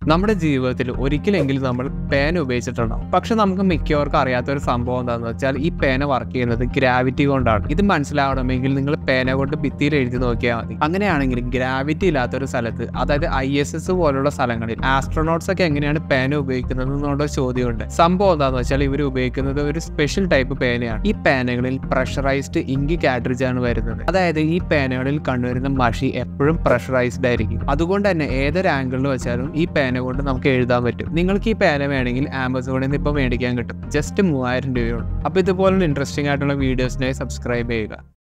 നമ്മുടെ ജീവിതത്തിൽ ഒരിക്കലെങ്കിലും നമ്മൾ പേന ഉപയോഗിച്ചിട്ടുണ്ടാവും പക്ഷെ നമുക്ക് മിക്കവർക്കും അറിയാത്ത ഒരു സംഭവം എന്താണെന്ന് വെച്ചാൽ ഈ പേന വർക്ക് ചെയ്യുന്നത് ഗ്രാവിറ്റി കൊണ്ടാണ് ഇത് മനസ്സിലാവണമെങ്കിൽ നിങ്ങൾ പേന കൊണ്ട് ഭിത്തിയിൽ എഴുതി നോക്കിയാൽ മതി അങ്ങനെയാണെങ്കിൽ ഗ്രാവിറ്റി ഇല്ലാത്ത ഒരു സ്ഥലത്ത് അതായത് ഐ എസ് എസ് പോലുള്ള സ്ഥലങ്ങളിൽ ആസ്ട്രോനോട്ട്സ് ഒക്കെ എങ്ങനെയാണ് പേന ഉപയോഗിക്കുന്നത് എന്നുള്ള ചോദ്യമുണ്ട് സംഭവം എന്താണെന്ന് വെച്ചാൽ ഇവർ ഉപയോഗിക്കുന്നത് ഒരു സ്പെഷ്യൽ ടൈപ്പ് പേനയാണ് ഈ പേനകളിൽ പ്രഷറൈസ്ഡ് ഇങ്കി കാട്രിഡ്ജ് ആണ് വരുന്നത് അതായത് ഈ പേനകളിൽ കണ്ടുവരുന്ന മഷി എപ്പോഴും പ്രഷറൈസ്ഡ് ആയിരിക്കും അതുകൊണ്ട് തന്നെ ഏതൊരു ആംഗിളിൽ വെച്ചാലും ഈ പേന കൊണ്ട് നമുക്ക് എഴുതാൻ പറ്റും നിങ്ങൾക്ക് ഈ പേന വേണമെങ്കിൽ ആമസോണിൽ നിന്ന് ഇപ്പോൾ മേടിക്കാൻ കിട്ടും ജസ്റ്റ് മൂവായിരം രൂപയുള്ളൂ അപ്പോൾ ഇതുപോലുള്ള ഇൻട്രസ്റ്റിംഗ് ആയിട്ടുള്ള വീഡിയോസിനായി സബ്സ്ക്രൈബ് ചെയ്യുക